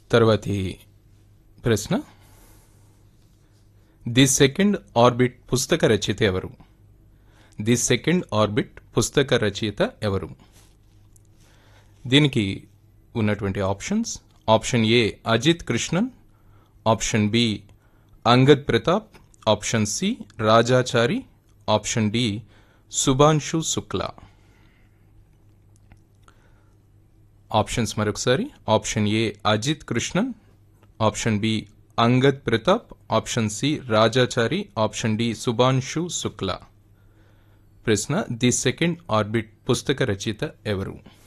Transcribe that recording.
తర్వాతి ప్రశ్న the second orbit పుస్తక రచయిత ఎవరు ది సెకండ్ ఆర్బిట్ పుస్తక రచయిత ఎవరు దీనికి ఉన్నటువంటి options option A Ajit Krishnan option B Angad Pratap option C Rajachari option D Shubhanshu Shukla options మరొకసారి option A Ajit Krishnan option B Angad Pratap option C Rajachari option D Shubhanshu Shukla ప్రశ్న ది సెకండ్ ఆర్బిట్ పుస్తక రచయిత ఎవరు